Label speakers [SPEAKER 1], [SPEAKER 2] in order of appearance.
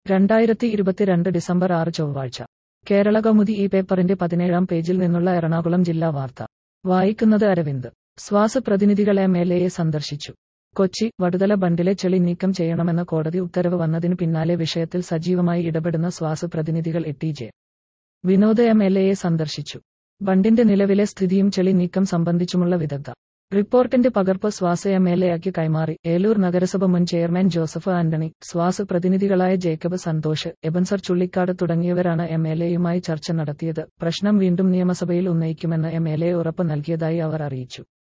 [SPEAKER 1] രണ്ടായിരത്തി ഇരുപത്തിരണ്ട് ഡിസംബർ ആറ് ചൊവ്വാഴ്ച കേരള കൗമുദി ഈ പേപ്പറിന്റെ പതിനേഴാം പേജിൽ നിന്നുള്ള എറണാകുളം ജില്ലാ വാർത്ത വായിക്കുന്നത് അരവിന്ദ് ശ്വാസ പ്രതിനിധികൾ എം എൽ എയെ സന്ദർശിച്ചു കൊച്ചി വടുതല ബണ്ടിലെ ചെളി നീക്കം ചെയ്യണമെന്ന കോടതി ഉത്തരവ് വന്നതിന് പിന്നാലെ വിഷയത്തിൽ സജീവമായി ഇടപെടുന്ന ശ്വാസ പ്രതിനിധികൾ T J Vinod M L എയെ സന്ദർശിച്ചു ബണ്ടിന്റെ നിലവിലെ സ്ഥിതിയും ചെളി നീക്കം സംബന്ധിച്ചുമുള്ള വിദഗ്ധ റിപ്പോർട്ടിന്റെ പകർപ്പ് ശ്വാസ എം എൽ എയാക്കി കൈമാറി ഏലൂർ നഗരസഭ മുൻ ചെയർമാൻ ജോസഫ് ആന്റണി ശ്വാസ പ്രതിനിധികളായ ജേക്കബ് സന്തോഷ് എബൻസർ ചുള്ളിക്കാട് തുടങ്ങിയവരാണ് എം എൽ എയുമായി ചർച്ച നടത്തിയത് പ്രശ്നം വീണ്ടും നിയമസഭയിൽ ഉന്നയിക്കുമെന്ന് എം എൽ എ ഉറപ്പ് നൽകിയതായി അവർ അറിയിച്ചു